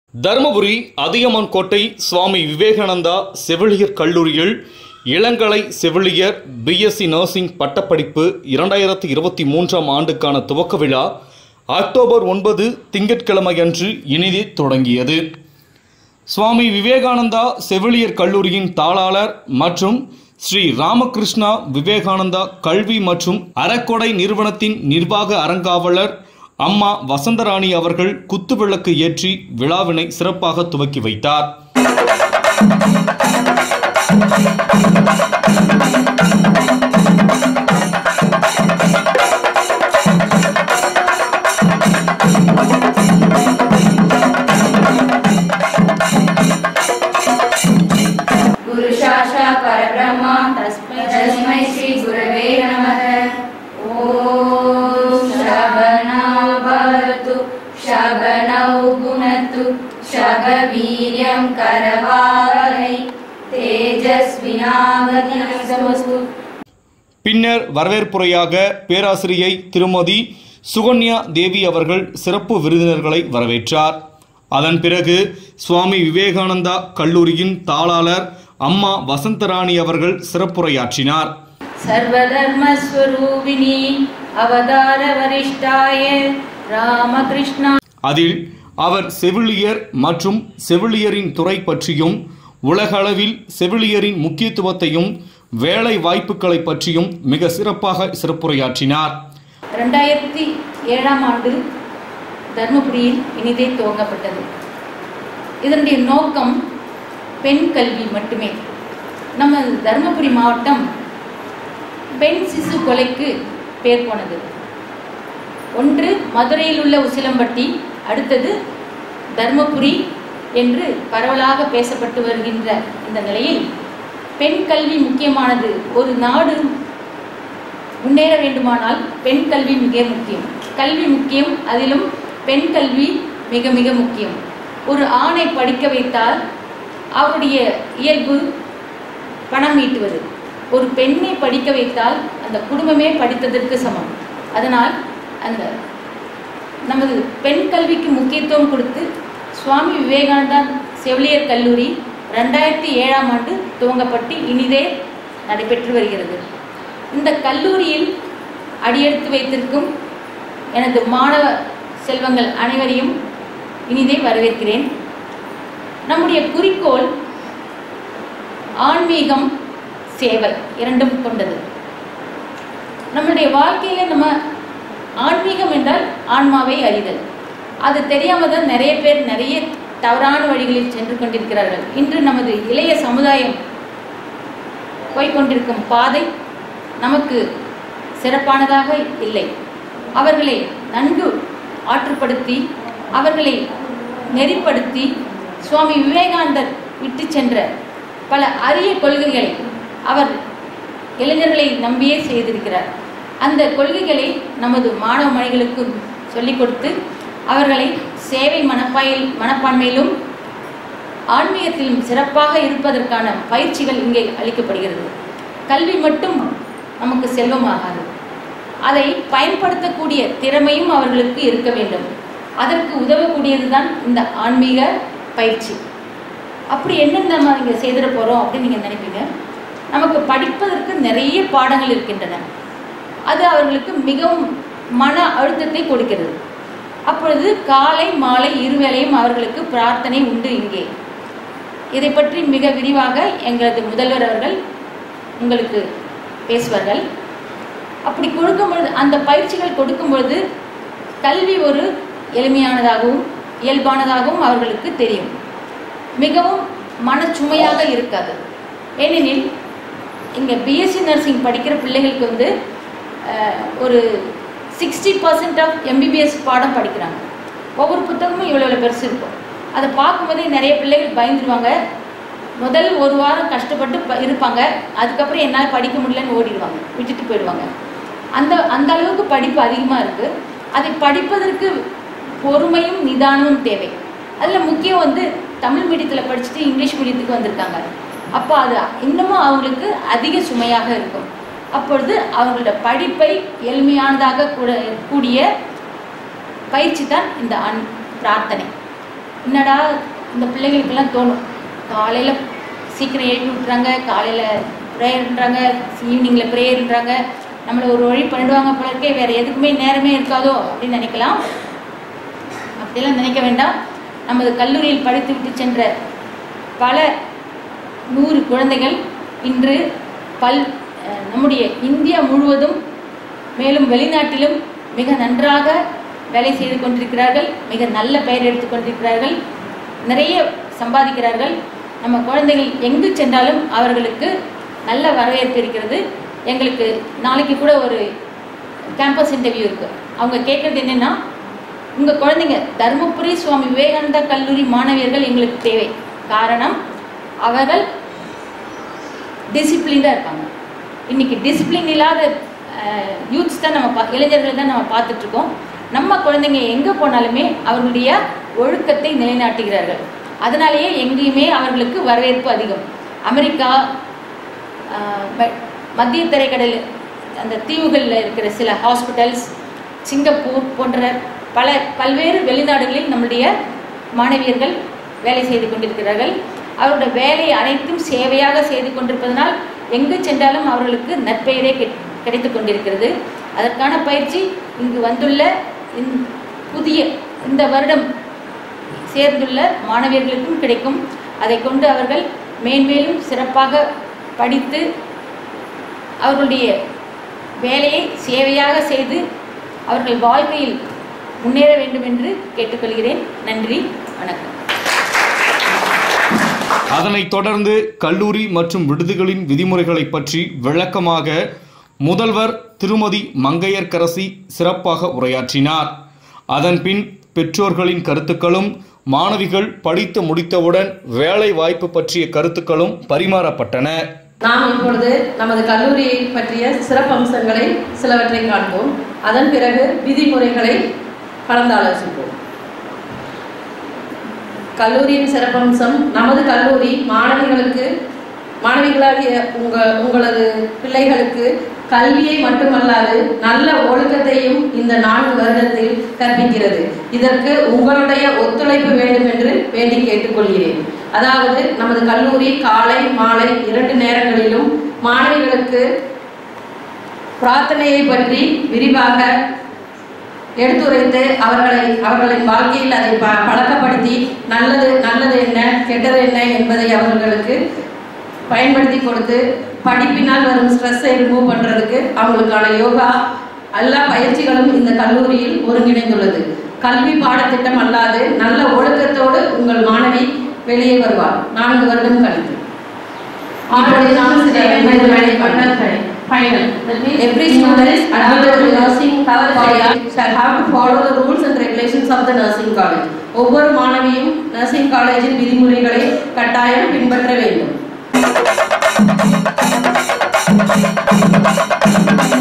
தருமபுரி அதியமான் கோட்டை சுவாமி விவேகானந்தா செவிலியர் கல்லூரியில் இளங்கலை செவிலியர் பிஎஸ்சி நர்சிங் பட்டப்படிப்பு இரண்டாயிரத்தி இருபத்தி மூன்றாம் ஆண்டுக்கான துவக்க விழா அக்டோபர் ஒன்பது திங்கட்கிழமையன்று இனிதே தொடங்கியது சுவாமி விவேகானந்தா செவிலியர் கல்லூரியின் தாளாளர் மற்றும் ஸ்ரீ ராமகிருஷ்ணா விவேகானந்தா கல்வி மற்றும் அறக்கொடை நிறுவனத்தின் நிர்வாக அறங்காவலர் அம்மா வசந்தராணி அவர்கள் குத்துவிளக்கு ஏற்றி விழாவினை சிறப்பாக துவக்கி வைத்தார் गुरु साक्षात् परब्रह्म तस्मै तस्मै श्री गुरवे नमः ॐ श्रवणो भवतु श्रवणौ गुणतु श्रववीर्यं करवावहै तेजस्विनावतीतमस्तु பின்னர் வரவேற்புரையாக பேராசிரியை திருமதி சுகன்யா தேவி அவர்கள் சிறப்பு விருந்தினர்களை வரவேற்றார் அதன் பிறகு சுவாமி விவேகானந்தா கல்லூரியின் தாளாளர் அம்மா வசந்தராணி அவர்கள் சிறப்புரையாற்றினார் सर्वधर्मस्वरूपिणी अवतारवरिष्ठाय रामकृष्णा அதில் அவர் செவிலியர் மற்றும் செவிலியரின் துறை பற்றியும் உலகளவில் செவிலியரின் முக்கியத்துவத்தையும் வேலை வாய்ப்புகளை பற்றியும் மிக சிறப்பாக சிறப்புரையாற்றினார் ரெண்டாயிரத்தி ஏழாம் ஆண்டு தர்மபுரியில் இனிதே துவங்கப்பட்டது இதனுடைய நோக்கம் பெண் கல்வி மட்டுமே நம்ம தர்மபுரி மாவட்டம் பெண் சிசு கொலைக்கு பேர் போனது ஒன்று மதுரையில் உள்ள உசிலம்பட்டி அடுத்தது தர்மபுரி என்று பரவலாக பேசப்பட்டு வருகின்ற இந்த நிலையில் பெண் கல்வி முக்கியமானது ஒரு நாடு முன்னேற வேண்டுமானால் பெண் கல்வி மிக முக்கியம் கல்வி முக்கியம் அதிலும் பெண் கல்வி மிக மிக முக்கியம் ஒரு ஆணை படிக்க வைத்தால் அவருடைய இயல்பு பணம் ஈட்டுவது ஒரு பெண்ணை படிக்க வைத்தால் அந்த குடும்பமே படித்ததற்கு சமம் அதனால் அந்த நமது பெண் கல்விக்கு முக்கியத்துவம் கொடுத்து சுவாமி விவேகானந்தா செவிலியர் கல்லூரி ரெண்டாயிரத்தி ஏழாம் ஆண்டு துவங்கப்பட்டு இனிதே நடைபெற்று வருகிறது இந்த கல்லூரியில் அடியெடுத்து வைத்திருக்கும் எனது மாணவ செல்வங்கள் அனைவரையும் இனிதே வரவேற்கிறேன் நம்முடைய குறிக்கோள் ஆன்மீகம் சேவை இரண்டும் கொண்டது நம்மளுடைய வாழ்க்கையில நம்ம ஆன்மீகம் என்றால் ஆன்மாவை அறிதல் அது தெரியாமல் தான் நிறைய பேர் நிறைய தவறான வழிகளில் சென்று கொண்டிருக்கிறார்கள் இன்று நமது இளைய சமுதாயம் போய்கொண்டிருக்கும் பாதை நமக்கு சிறப்பானதாக இல்லை அவர்களை நன்கு ஆற்றுப்படுத்தி அவர்களை நெறிப்படுத்தி சுவாமி விவேகானந்தர் விட்டு சென்ற பல அரிய கொள்கைகளை அவர் இளைஞர்களை நம்பியே செய்திருக்கிறார் அந்த கொள்கைகளை நமது மாணவ மணிகளுக்கு சொல்லிக் கொடுத்து அவர்களை சேவை மனப்பாயில் மனப்பான்மையிலும் ஆன்மீகத்திலும் சிறப்பாக இருப்பதற்கான பயிற்சிகள் இங்கே அளிக்கப்படுகிறது கல்வி மட்டும் நமக்கு செல்வமாகாது அதை பயன்படுத்தக்கூடிய திறமையும் அவர்களுக்கு இருக்க வேண்டும் அதற்கு உதவக்கூடியது தான் இந்த ஆன்மீக பயிற்சி அப்படி என்னென்ன நம்ம இங்கே செய்திட போகிறோம் அப்படின்னு நீங்கள் நினைப்பீங்க நமக்கு படிப்பதற்கு நிறைய பாடங்கள் இருக்கின்றன அது அவர்களுக்கு மிகவும் மன அழுத்தத்தை கொடுக்கிறது அப்பொழுது காலை மாலை இருவேளையும் அவர்களுக்கு பிரார்த்தனை உண்டு இங்கே இதை பற்றி மிக விரிவாக எங்களது முதல்வர் அவர்கள் உங்களுக்கு பேசுவார்கள் அப்படி கொடுக்கும் பொழுது அந்த பயிற்சிகள் கொடுக்கும் பொழுது கல்வி ஒரு எளிமையானதாகவும் இயல்பானதாகவும் அவர்களுக்கு தெரியும் மிகவும் மனச்சுமையாக இருக்காது ஏனெனில் இங்கே பிஎஸ்சி நர்சிங் படிக்கிற பிள்ளைகளுக்கு வந்து அஹ், ஒரு சிக்ஸ்டி பர்சன்ட் ஆஃப் எம்பிபிஎஸ் பாடம் படிக்கிறாங்க ஒவ்வொரு புத்தகமும் இவ்வளோ இவ்வளோ பெருசு இருக்கும் அதை பார்க்கும்போதே நிறைய பிள்ளைகள் பயந்துருவாங்க முதல் ஒரு வாரம் கஷ்டப்பட்டு ப இருப்பாங்க அதுக்கப்புறம் என்னால் படிக்க முடியலன்னு ஓடிடுவாங்க விட்டுட்டு போயிடுவாங்க அந்த அந்த அளவுக்கு படிப்பு அதிகமாக இருக்குது அதை படிப்பதற்கு பொறுமையும் நிதானமும் தேவை அதில் முக்கியம் வந்து தமிழ் மீடியத்தில் படிச்சுட்டு இங்கிலீஷ் மீடியத்துக்கு வந்திருக்காங்க அப்போ அது இன்னமும் அவங்களுக்கு அதிக சுமையாக இருக்கும் அப்பொழுது அவங்களோட படிப்பை எளிமையானதாக கூட கூடிய பயிற்சி தான் இந்த அன் பிரார்த்தனை என்னடா இந்த பிள்ளைகளுக்கெல்லாம் தோணும் காலையில் சீக்கிரம் எழுப்பி விட்றாங்க காலையில் ப்ரேயர்ன்றாங்க ஈவினிங்கில் ப்ரேயர்ன்றாங்க நம்மளை ஒரு வழி பண்ணிடுவாங்க போல இருக்கே வேறு எதுக்குமே நேரமே இருக்காதோ அப்படின்னு நினைக்கலாம் அப்படியெல்லாம் நினைக்க வேண்டாம் நமது கல்லூரியில் படித்துவிட்டு சென்ற பல நூறு குழந்தைகள் இன்று பல் அஹ், நம்முடைய இந்தியா முழுவதும் மேலும் வெளிநாட்டிலும் மிக நன்றாக வேலை செய்து கொண்டிருக்கிறார்கள் மிக நல்ல பெயர் எடுத்துக் கொண்டிருக்கிறார்கள் நிறைய சம்பாதிக்கிறார்கள் நம்ம குழந்தைகள் எங்கு சென்றாலும் அவர்களுக்கு நல்ல வரவேற்பு இருக்கிறது எங்களுக்கு நாளைக்கு கூட ஒரு கேம்பஸ் இன்டர்வியூ இருக்குது அவங்க கேட்குறது என்னென்னா உங்கள் குழந்தைங்க தருமபுரி சுவாமி விவேகானந்தா கல்லூரி மாணவியர்கள் எங்களுக்கு தேவை காரணம் அவர்கள் டிசிப்ளின்டாக இருப்பாங்க இன்னைக்கு டிசிப்ளின் இல்லாத யூத்ஸ் தான் நம்ம பா இளைஞர்கள் தான் நம்ம பார்த்துட்ருக்கோம் நம்ம குழந்தைங்க எங்கே போனாலுமே அவர்களுடைய ஒழுக்கத்தை நிலைநாட்டுகிறார்கள் அதனாலேயே எங்கேயுமே அவர்களுக்கு வரவேற்பு அதிகம் அமெரிக்கா ஆஹ், ம- மத்திய தரைக்கடல் அந்த தீவுகளில் இருக்கிற சில ஹாஸ்பிட்டல்ஸ் சிங்கப்பூர் போன்ற பல பல்வேறு வெளிநாடுகளில் நம்முடைய மாணவியர்கள் வேலை செய்து கொண்டிருக்கிறார்கள் அவருடைய வேலை அனைத்தும் சேவையாக செய்து கொண்டிருப்பதனால் எங்கு சென்றாலும் அவர்களுக்கு நற்பெயரே கிடை கிடைத்து கொண்டிருக்கிறது அதற்கான பயிற்சி இங்கு வந்துள்ள இந்த புதிய இந்த வருடம் சேர்ந்துள்ள மாணவியர்களுக்கும் கிடைக்கும் அதை கொண்டு அவர்கள் மேன்மேலும் சிறப்பாக படித்து அவர்களுடைய வேலையை சேவையாக செய்து அவர்கள் வாழ்க்கையில் முன்னேற வேண்டும் என்று கேட்டுக்கொள்கிறேன் நன்றி வணக்கம் அதனைத் தொடர்ந்து கல்லூரி மற்றும் விடுதிகளின் விதிமுறைகளை பற்றி விளக்கமாக முதல்வர் திருமதி மங்கையர்க்கரசி சிறப்பாக உரையாற்றினார் அதன்பின் பெற்றோர்களின் கருத்துக்களும் மாணவிகள் படித்து முடித்தவுடன் வேலை வாய்ப்பு பற்றிய கருத்துக்களும் பரிமாறப்பட்டன நாம் இப்பொழுது நமது கல்லூரியை பற்றிய சிறப்பம்சங்களை சிலவற்றை காண்போம் அதன் பிறகு விதிமுறைகளை கலந்தாலோசிப்போம் கல்லூரியின் சிறப்பம்சம் நமது கல்லூரி மாணவிகளுக்கு மாணவிகளாகிய உங்க உங்களது பிள்ளைகளுக்கு கல்வியை மட்டுமல்லாது நல்ல ஒழுக்கத்தையும் இந்த நான்கு வருடத்தில் கற்பிக்கிறது இதற்கு உங்களுடைய ஒத்துழைப்பு வேண்டும் என்று வேண்டி கேட்டுக்கொள்கிறேன் அதாவது நமது கல்லூரி காலை மாலை இரண்டு நேரங்களிலும் மாணவிகளுக்கு பிரார்த்தனையை பற்றி விரிவாக எடுத்துரைத்து அவர்களை அவர்களின் வாழ்க்கையில் அதை ப பழக்கப்படுத்தி நல்லது நல்லது என்ன கெட்டது என்ன என்பதை அவர்களுக்கு பயன்படுத்தி கொடுத்து படிப்பினால் வரும் ஸ்ட்ரெஸ்ஸை ரிமூவ் பண்ணுறதுக்கு அவங்களுக்கான யோகா எல்லா பயிற்சிகளும் இந்த கல்லூரியில் ஒருங்கிணைந்துள்ளது கல்வி பாடத்திட்டம் அல்லாது நல்ல ஒழுக்கத்தோடு உங்கள் மாணவி வெளியே வருவார் நான்கு வருடம் கழித்து இப்பொழுது நாம் சில விதிமுறைகளை பார்ப்போம். Final. Every student admitted to nursing college shall have to follow the rules and regulations of the nursing college. ஒவ்வொரு மாணவியும் நர்சிங் காலேஜின் விதிமுறைகளை கட்டாயம் பின்பற்ற வேண்டும்